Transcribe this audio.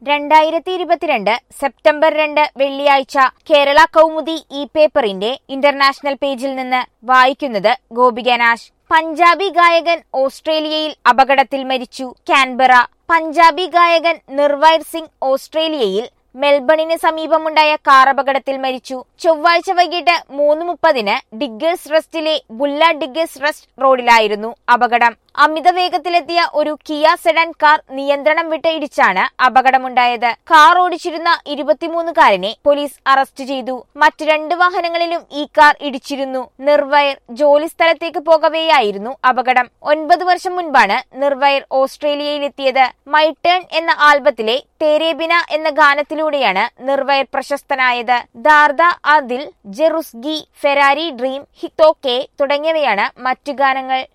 രണ്ടായിരത്തി ഇരുപത്തിരണ്ട് സെപ്റ്റംബർ രണ്ട് വെള്ളിയാഴ്ച കേരള കൗമുദി ഇ പേപ്പറിന്റെ ഇന്റർനാഷണൽ പേജിൽ നിന്ന് വായിക്കുന്നത് ഗോപികനാശ് പഞ്ചാബി ഗായകൻ ഓസ്ട്രേലിയയിൽ അപകടത്തിൽ മരിച്ചു കാൻബറ പഞ്ചാബി ഗായകൻ നിർവൈർ സിംഗ് ഓസ്ട്രേലിയയിൽ മെൽബണിന് സമീപമുണ്ടായ കാർ അപകടത്തിൽ മരിച്ചു ചൊവ്വാഴ്ച വൈകിട്ട് മൂന്ന് മുപ്പതിന് ഡിഗേഴ്സ് റെസ്റ്റിലെ ബുല്ല ഡിഗേഴ്സ് റെസ്റ്റ് റോഡിലായിരുന്നു അപകടം അമിത വേഗത്തിലെത്തിയ ഒരു കിയ സെഡൻ കാർ നിയന്ത്രണം വിട്ട് ഇടിച്ചാണ് അപകടമുണ്ടായത് കാർ ഓടിച്ചിരുന്ന ഇരുപത്തിമൂന്നുകാരനെ പോലീസ് അറസ്റ്റ് ചെയ്തു മറ്റു രണ്ട് വാഹനങ്ങളിലും ഈ കാർ ഇടിച്ചിരുന്നു നിർവയർ ജോലി സ്ഥലത്തേക്ക് പോകവെയായിരുന്നു അപകടം ഒൻപത് വർഷം മുൻപാണ് നിർവയർ ഓസ്ട്രേലിയയിലെത്തിയത് മൈ ടേൺ എന്ന ആൽബത്തിലെ തേരേബിന എന്ന ഗാനത്തിലൂടെയാണ് നിർവയർ പ്രശസ്തനായത് ദാർദ അതിൽ ജെറുസ്ഗി ഫെരാരി ഡ്രീം ഹിത്തോക്കെ തുടങ്ങിയവയാണ് മറ്റു ഗാനങ്ങൾ